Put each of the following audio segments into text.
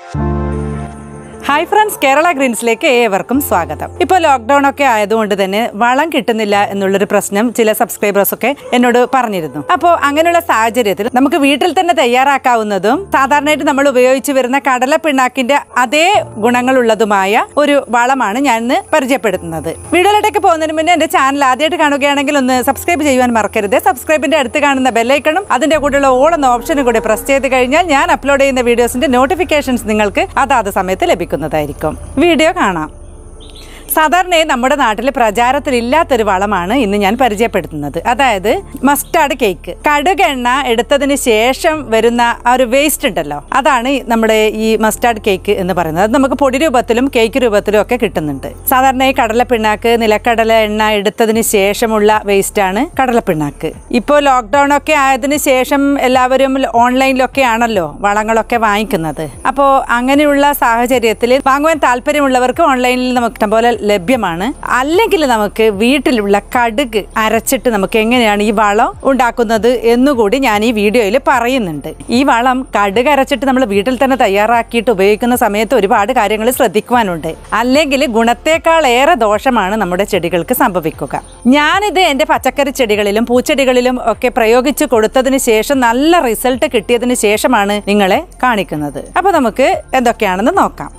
hi friends Kerala ഗ്രീൻസിലേക്ക് ഏവർക്കും സ്വാഗതം ഇപ്പോൾ ലോക്ക്ഡൗൺ ഒക്കെ ആയതുകൊണ്ട് തന്നെ വളം കിട്ടുന്നില്ല എന്നുള്ളൊരു പ്രശ്നം ചില സബ്സ്ക്രൈബേഴ്സ് ഒക്കെ എന്നോട് പറഞ്ഞിരുന്നു അപ്പോൾ അങ്ങനെയുള്ള സാഹചര്യത്തിൽ നമുക്ക് വീട്ടിൽ തന്നെ തയ്യാറാക്കാവുന്നതും സാധാരണയായിട്ട് നമ്മൾ ഉപയോഗിച്ച് വരുന്ന കടല പിണ്ണാക്കിന്റെ അതേ ഗുണങ്ങളുള്ളതുമായ ഒരു വളമാണ് ഞാൻ ഇന്ന് പരിചയപ്പെടുത്തുന്നത് വീഡിയോയിലോട്ടേക്ക് പോകുന്നതിന് മുന്നേ എന്റെ ചാനൽ ആദ്യമായിട്ട് കാണുകയാണെങ്കിൽ ഒന്ന് സബ്സ്ക്രൈബ് ചെയ്യുവാൻ മറക്കരുത് സബ്സ്ക്രൈബിന്റെ അടുത്ത് കാണുന്ന ബെല്ലൈക്കണും അതിന്റെ കൂടെയുള്ള ഓൾ എന്ന ഓപ്ഷനും കൂടി പ്രസ് ചെയ്ത് കഴിഞ്ഞാൽ ഞാൻ അപ്ലോഡ് ചെയ്യുന്ന വീഡിയോസിന്റെ നോട്ടിഫിക്കേഷൻസ് നിങ്ങൾക്ക് അതാത് സമയത്ത് ലഭിക്കുന്നതായിരിക്കും വീഡിയോ കാണാം സാധാരണയായി നമ്മുടെ നാട്ടിൽ പ്രചാരത്തിലില്ലാത്തൊരു വളമാണ് ഇന്ന് ഞാൻ പരിചയപ്പെടുത്തുന്നത് അതായത് മസ്റ്റാർഡ് കേക്ക് കടുകെണ്ണ എടുത്തതിന് ശേഷം വരുന്ന ആ ഒരു വേസ്റ്റ് ഉണ്ടല്ലോ അതാണ് ഈ നമ്മുടെ ഈ മസ്റ്റാർഡ് കേക്ക് എന്ന് പറയുന്നത് അത് നമുക്ക് പൊടി രൂപത്തിലും കേക്ക് രൂപത്തിലും ഒക്കെ കിട്ടുന്നുണ്ട് സാധാരണ ഈ കടലപ്പിണ്ണാക്ക് നിലക്കടല എണ്ണ എടുത്തതിന് ശേഷമുള്ള വേസ്റ്റ് ആണ് കടലപ്പിണ്ണാക്ക് ഇപ്പോൾ ലോക്ക്ഡൗൺ ഒക്കെ ആയതിനു ശേഷം എല്ലാവരും ഓൺലൈനിലൊക്കെ ആണല്ലോ വളങ്ങളൊക്കെ വാങ്ങിക്കുന്നത് അപ്പോൾ അങ്ങനെയുള്ള സാഹചര്യത്തിൽ വാങ്ങുവാൻ താല്പര്യമുള്ളവർക്ക് ഓൺലൈനിൽ നമുക്ക് ഇഷ്ടം പോലെ ലഭ്യമാണ് അല്ലെങ്കിൽ നമുക്ക് വീട്ടിലുള്ള കടുക് അരച്ചിട്ട് നമുക്ക് എങ്ങനെയാണ് ഈ വളം ഉണ്ടാക്കുന്നത് എന്നുകൂടി ഞാൻ ഈ വീഡിയോയിൽ പറയുന്നുണ്ട് ഈ വളം കടുക് അരച്ചിട്ട് നമ്മൾ വീട്ടിൽ തന്നെ തയ്യാറാക്കിയിട്ട് ഉപയോഗിക്കുന്ന സമയത്ത് ഒരുപാട് കാര്യങ്ങൾ ശ്രദ്ധിക്കുവാനുണ്ട് അല്ലെങ്കിൽ ഗുണത്തേക്കാൾ ഏറെ ദോഷമാണ് നമ്മുടെ ചെടികൾക്ക് സംഭവിക്കുക ഞാനിത് എൻ്റെ പച്ചക്കറി ചെടികളിലും പൂച്ചെടികളിലും ഒക്കെ പ്രയോഗിച്ച് കൊടുത്തതിന് ശേഷം നല്ല റിസൾട്ട് കിട്ടിയതിന് ശേഷമാണ് നിങ്ങളെ കാണിക്കുന്നത് അപ്പോൾ നമുക്ക് എന്തൊക്കെയാണെന്ന് നോക്കാം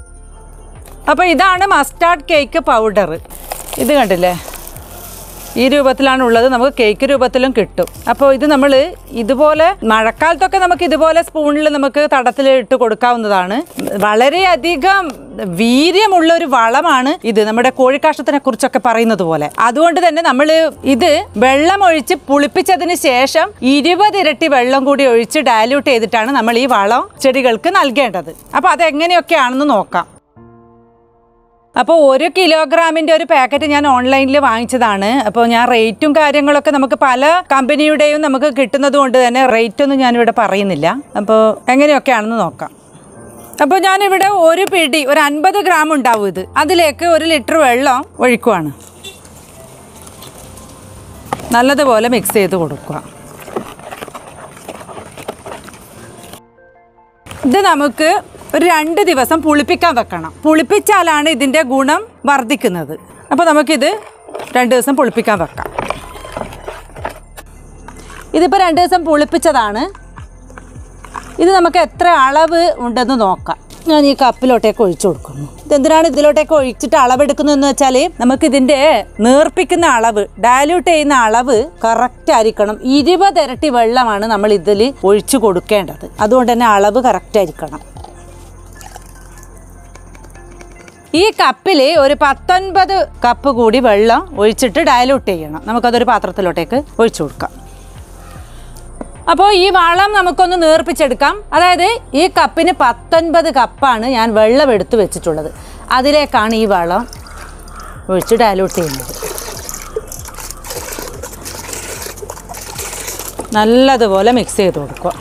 അപ്പോൾ ഇതാണ് മസ്റ്റാർഡ് കേക്ക് പൗഡർ ഇത് കണ്ടില്ലേ ഈ രൂപത്തിലാണ് ഉള്ളത് നമുക്ക് കേക്ക് രൂപത്തിലും കിട്ടും അപ്പോൾ ഇത് നമ്മൾ ഇതുപോലെ മഴക്കാലത്തൊക്കെ നമുക്ക് ഇതുപോലെ സ്പൂണിൽ നമുക്ക് തടത്തിൽ ഇട്ട് കൊടുക്കാവുന്നതാണ് വളരെയധികം വീര്യമുള്ള ഒരു വളമാണ് ഇത് നമ്മുടെ കോഴിക്കാഷ്ടത്തിനെ കുറിച്ചൊക്കെ പറയുന്നത് പോലെ അതുകൊണ്ട് തന്നെ നമ്മൾ ഇത് വെള്ളം ഒഴിച്ച് പുളിപ്പിച്ചതിന് ശേഷം ഇരുപത് ഇരട്ടി വെള്ളം കൂടി ഒഴിച്ച് ഡയല്യൂട്ട് ചെയ്തിട്ടാണ് നമ്മൾ ഈ വളം ചെടികൾക്ക് നൽകേണ്ടത് അപ്പോൾ അതെങ്ങനെയൊക്കെയാണെന്ന് നോക്കാം അപ്പോൾ ഒരു കിലോഗ്രാമിൻ്റെ ഒരു പാക്കറ്റ് ഞാൻ ഓൺലൈനിൽ വാങ്ങിച്ചതാണ് അപ്പോൾ ഞാൻ റേറ്റും കാര്യങ്ങളൊക്കെ നമുക്ക് പല കമ്പനിയുടെയും നമുക്ക് കിട്ടുന്നത് കൊണ്ട് തന്നെ റേറ്റ് ഒന്നും ഞാനിവിടെ പറയുന്നില്ല അപ്പോൾ എങ്ങനെയൊക്കെയാണെന്ന് നോക്കാം അപ്പോൾ ഞാനിവിടെ ഒരു പിടി ഒരു അൻപത് ഗ്രാം ഉണ്ടാവും ഇത് അതിലേക്ക് ഒരു ലിറ്റർ വെള്ളം ഒഴിക്കുവാണ് നല്ലതുപോലെ മിക്സ് ചെയ്ത് കൊടുക്കുക ഇത് നമുക്ക് ഒരു രണ്ട് ദിവസം പുളിപ്പിക്കാൻ വെക്കണം പുളിപ്പിച്ചാലാണ് ഇതിൻ്റെ ഗുണം വർദ്ധിക്കുന്നത് അപ്പോൾ നമുക്കിത് രണ്ട് ദിവസം പുളിപ്പിക്കാൻ വെക്കാം ഇതിപ്പോൾ രണ്ട് ദിവസം പുളിപ്പിച്ചതാണ് ഇത് നമുക്ക് എത്ര അളവ് ഉണ്ടെന്ന് നോക്കാം ഞാൻ ഈ കപ്പിലോട്ടേക്ക് ഒഴിച്ചു കൊടുക്കുന്നു ഇതെന്തിനാണ് ഇതിലോട്ടേക്ക് ഒഴിച്ചിട്ട് അളവെടുക്കുന്നതെന്ന് വെച്ചാൽ നമുക്ക് ഇതിൻ്റെ നേർപ്പിക്കുന്ന അളവ് ഡയല്യൂട്ട് ചെയ്യുന്ന അളവ് കറക്റ്റ് ആയിരിക്കണം ഇരുപത് ഇരട്ടി വെള്ളമാണ് നമ്മൾ ഇതിൽ ഒഴിച്ചു കൊടുക്കേണ്ടത് അതുകൊണ്ട് തന്നെ അളവ് കറക്റ്റ് ആയിരിക്കണം ഈ കപ്പിൽ ഒരു പത്തൊൻപത് കപ്പ് കൂടി വെള്ളം ഒഴിച്ചിട്ട് ഡയലൂട്ട് ചെയ്യണം നമുക്കതൊരു പാത്രത്തിലോട്ടേക്ക് ഒഴിച്ചു കൊടുക്കാം അപ്പോൾ ഈ വളം നമുക്കൊന്ന് നേർപ്പിച്ചെടുക്കാം അതായത് ഈ കപ്പിന് പത്തൊൻപത് കപ്പാണ് ഞാൻ വെള്ളം എടുത്ത് വെച്ചിട്ടുള്ളത് അതിലേക്കാണ് ഈ വളം ഒഴിച്ച് ഡയലൂട്ട് ചെയ്യുന്നത് നല്ലതുപോലെ മിക്സ് ചെയ്ത് കൊടുക്കുക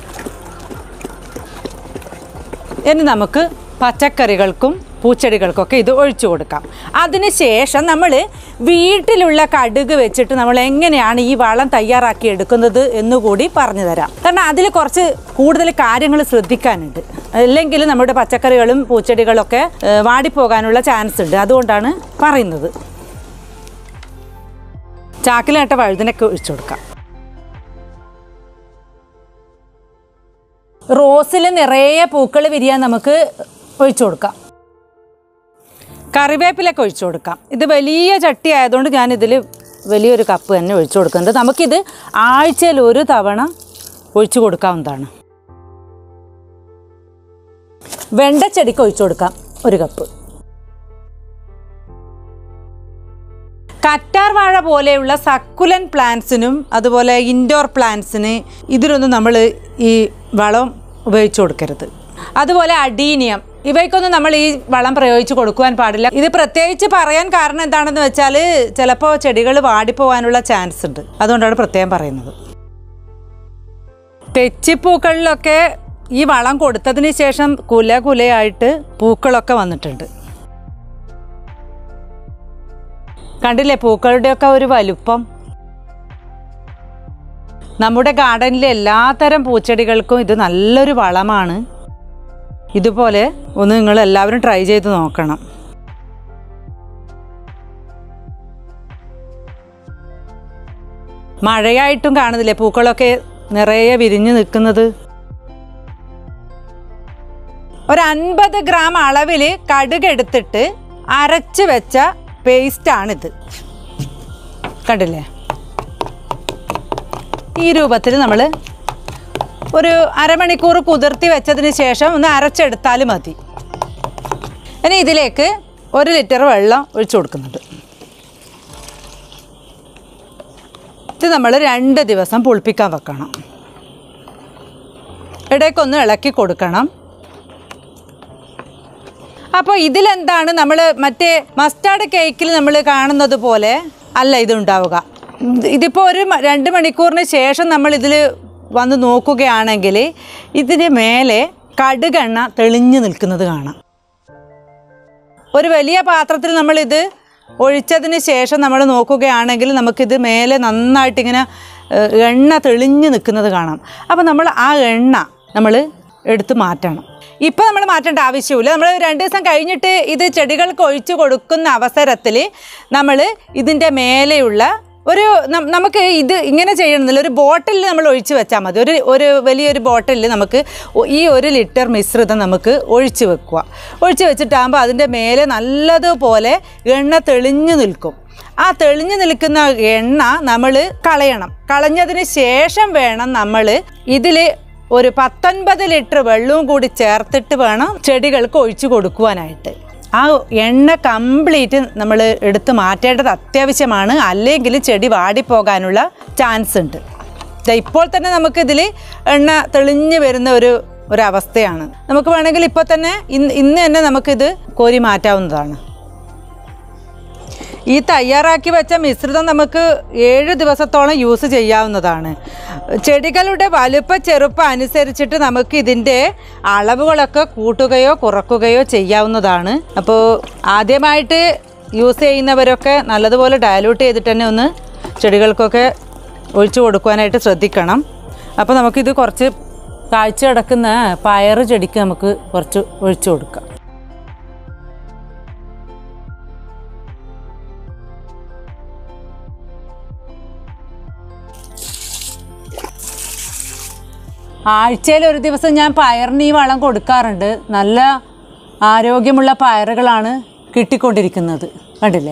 ഇനി നമുക്ക് പച്ചക്കറികൾക്കും പൂച്ചെടികൾക്കൊക്കെ ഇത് ഒഴിച്ചു കൊടുക്കാം അതിനുശേഷം നമ്മൾ വീട്ടിലുള്ള കടുക് വെച്ചിട്ട് നമ്മൾ എങ്ങനെയാണ് ഈ വളം തയ്യാറാക്കി എടുക്കുന്നത് എന്നുകൂടി പറഞ്ഞു തരാം കാരണം അതിൽ കുറച്ച് കൂടുതൽ കാര്യങ്ങൾ ശ്രദ്ധിക്കാനുണ്ട് അല്ലെങ്കിൽ നമ്മുടെ പച്ചക്കറികളും പൂച്ചെടികളൊക്കെ ഏഹ്, വാടിപ്പോകാനുള്ള ചാൻസ് ഉണ്ട് അതുകൊണ്ടാണ് പറയുന്നത് ചാക്കിലാട്ട വഴുതിനൊക്കെ ഒഴിച്ചു കൊടുക്കാം റോസിൽ നിറയെ പൂക്കൾ വിരിയാൻ നമുക്ക് ഒഴിച്ചു കൊടുക്കാം കറിവേപ്പിലൊക്കെ ഒഴിച്ചു കൊടുക്കാം ഇത് വലിയ ചട്ടി ആയതുകൊണ്ട് ഞാനിതിൽ വലിയൊരു കപ്പ് തന്നെ ഒഴിച്ചു കൊടുക്കുന്നുണ്ട് നമുക്കിത് ആഴ്ചയിൽ ഒരു തവണ ഒഴിച്ചു കൊടുക്കാവുന്നതാണ് വെണ്ടച്ചെടിക്ക് ഒഴിച്ചു കൊടുക്കാം ഒരു കപ്പ് കറ്റാർ വാഴ പോലെയുള്ള സക്കുലൻ പ്ലാന്റ്സിനും അതുപോലെ ഇൻഡോർ പ്ലാന്റ്സിന് ഇതിലൊന്നും നമ്മൾ ഈ വളം ഉപയോഗിച്ചു കൊടുക്കരുത് അതുപോലെ അഡീനിയം ഇവയ്ക്കൊന്നും നമ്മൾ ഈ വളം പ്രയോഗിച്ച് കൊടുക്കുവാൻ പാടില്ല ഇത് പ്രത്യേകിച്ച് പറയാൻ കാരണം എന്താണെന്ന് വെച്ചാൽ ചിലപ്പോൾ ചെടികൾ വാടിപ്പോവാനുള്ള ചാൻസ് ഉണ്ട് അതുകൊണ്ടാണ് പ്രത്യേകം പറയുന്നത് തെച്ചിപ്പൂക്കളിലൊക്കെ ഈ വളം കൊടുത്തതിന് ശേഷം കുല കുലയായിട്ട് പൂക്കളൊക്കെ വന്നിട്ടുണ്ട് കണ്ടില്ലേ പൂക്കളുടെയൊക്കെ ഒരു വലുപ്പം നമ്മുടെ ഗാർഡനിലെ എല്ലാത്തരം പൂച്ചെടികൾക്കും ഇത് നല്ലൊരു വളമാണ് ഇതുപോലെ ഒന്ന് നിങ്ങൾ എല്ലാവരും ട്രൈ ചെയ്ത് നോക്കണം മഴയായിട്ടും കാണുന്നില്ലേ പൂക്കളൊക്കെ നിറയെ വിരിഞ്ഞു നിൽക്കുന്നത് ഒരു അൻപത് ഗ്രാം അളവിൽ കടുക് എടുത്തിട്ട് അരച്ച് വെച്ച പേസ്റ്റാണിത് കണ്ടില്ലേ ഈ രൂപത്തിൽ നമ്മൾ ഒരു അരമണിക്കൂർ കുതിർത്തി വെച്ചതിന് ശേഷം ഒന്ന് അരച്ചെടുത്താൽ മതി ഇനി ഇതിലേക്ക് ഒരു ലിറ്റർ വെള്ളം ഒഴിച്ചു കൊടുക്കുന്നുണ്ട് ഇത് നമ്മൾ രണ്ട് ദിവസം പുളിപ്പിക്കാൻ വെക്കണം ഇടയ്ക്കൊന്ന് ഇളക്കി കൊടുക്കണം അപ്പോൾ ഇതിലെന്താണ് നമ്മൾ മറ്റേ മസ്റ്റാർഡ് കേക്കിൽ നമ്മൾ കാണുന്നത് പോലെ അല്ല ഇത് ഉണ്ടാവുക ഇതിപ്പോൾ ഒരു മ- രണ്ട് മണിക്കൂറിന് ശേഷം നമ്മൾ ഇതിൽ വന്ന് നോക്കുകയാണെങ്കിൽ ഇതിന് മേലെ കടുകെണ്ണ തെളിഞ്ഞു നിൽക്കുന്നത് കാണാം ഒരു വലിയ പാത്രത്തിൽ നമ്മളിത് ഒഴിച്ചതിന് ശേഷം നമ്മൾ നോക്കുകയാണെങ്കിൽ നമുക്കിത് മേലെ നന്നായിട്ട് ഇങ്ങനെ ഏഹ്, എണ്ണ തെളിഞ്ഞ് നിൽക്കുന്നത് കാണാം അപ്പോൾ നമ്മൾ ആ എണ്ണ നമ്മൾ എടുത്ത് മാറ്റണം ഇപ്പം നമ്മൾ മാറ്റേണ്ട ആവശ്യമില്ല നമ്മൾ രണ്ട് ദിവസം കഴിഞ്ഞിട്ട് ഇത് ചെടികൾക്ക് ഒഴിച്ചു കൊടുക്കുന്ന അവസരത്തിൽ നമ്മൾ ഇതിൻ്റെ മേലെയുള്ള ഒരു നം- നമുക്ക് ഇത് ഇങ്ങനെ ചെയ്യണമെന്നില്ല ഒരു ബോട്ടിലിൽ നമ്മൾ ഒഴിച്ച് വെച്ചാൽ മതി ഒരു ഒരു വലിയൊരു ബോട്ടിലിൽ നമുക്ക് ഒ- ഈ ഒരു ലിറ്റർ മിശ്രിതം നമുക്ക് ഒഴിച്ച് വെക്കുക ഒഴിച്ച് വെച്ചിട്ടാകുമ്പോൾ അതിൻ്റെ മേലെ നല്ലതുപോലെ എണ്ണ തെളിഞ്ഞു നിൽക്കും ആ തെളിഞ്ഞു നിൽക്കുന്ന എണ്ണ നമ്മൾ കളയണം കളഞ്ഞതിന് ശേഷം വേണം നമ്മൾ ഇതിൽ ഒരു പത്തൊൻപത് ലിറ്റർ വെള്ളവും കൂടി ചേർത്തിട്ട് വേണം ചെടികൾക്ക് ഒഴിച്ചു കൊടുക്കുവാനായിട്ട് ആ എണ്ണ കംപ്ലീറ്റ് നമ്മൾ എടുത്ത് മാറ്റേണ്ടത് അത്യാവശ്യമാണ് അല്ലെങ്കിൽ ചെടി വാടിപ്പോകാനുള്ള ചാൻസ് ഉണ്ട് ദാ ഇപ്പോൾ തന്നെ നമുക്കിതിൽ എണ്ണ തെളിഞ്ഞ് വരുന്ന ഒരു ഒരവസ്ഥയാണ് നമുക്ക് വേണമെങ്കിൽ ഇപ്പോൾ തന്നെ ഇന്ന് ഇന്ന് തന്നെ നമുക്കിത് കോരി മാറ്റാവുന്നതാണ് ഈ തയ്യാറാക്കി വെച്ച മിശ്രിതം നമുക്ക് ഏഴ് ദിവസത്തോളം യൂസ് ചെയ്യാവുന്നതാണ് ചെടികളുടെ വലുപ്പ ചെറുപ്പം അനുസരിച്ചിട്ട് നമുക്ക് ഇതിൻ്റെ അളവുകളൊക്കെ കൂട്ടുകയോ കുറക്കുകയോ ചെയ്യാവുന്നതാണ് അപ്പോൾ ആദ്യമായിട്ട് യൂസ് ചെയ്യുന്നവരൊക്കെ നല്ലതുപോലെ ഡയലൂട്ട് ചെയ്തിട്ട് തന്നെ ഒന്ന് ചെടികൾക്കൊക്കെ ഒഴിച്ചു കൊടുക്കുവാനായിട്ട് ശ്രദ്ധിക്കണം അപ്പോൾ നമുക്കിത് കുറച്ച് കാഴ്ച കിടക്കുന്ന പയറ് ചെടിക്ക് നമുക്ക് കുറച്ച് ഒഴിച്ചു കൊടുക്കാം ആഴ്ചയിൽ ഒരു ദിവസം ഞാൻ പയറിന് ഈ വളം കൊടുക്കാറുണ്ട് നല്ല ആരോഗ്യമുള്ള പയറുകളാണ് കിട്ടിക്കൊണ്ടിരിക്കുന്നത് കണ്ടില്ലേ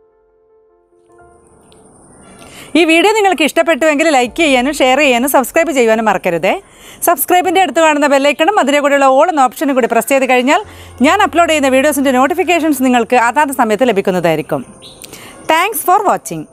ഈ വീഡിയോ നിങ്ങൾക്ക് ഇഷ്ടപ്പെട്ടുവെങ്കിൽ ലൈക്ക് ചെയ്യാനും ഷെയർ ചെയ്യാനും സബ്സ്ക്രൈബ് ചെയ്യുവാനും മറക്കരുതേ സബ്സ്ക്രൈബിൻ്റെ അടുത്ത് കാണുന്ന ബെല്ലൈക്കണും അതിനെ കൂടെയുള്ള ഓൾ എന്ന ഓപ്ഷനും കൂടി പ്രസ് ചെയ്ത് കഴിഞ്ഞാൽ ഞാൻ അപ്ലോഡ് ചെയ്യുന്ന വീഡിയോസിൻ്റെ നോട്ടിഫിക്കേഷൻസ് നിങ്ങൾക്ക് അതാത് സമയത്ത് ലഭിക്കുന്നതായിരിക്കും താങ്ക്സ് ഫോർ വാച്ചിങ്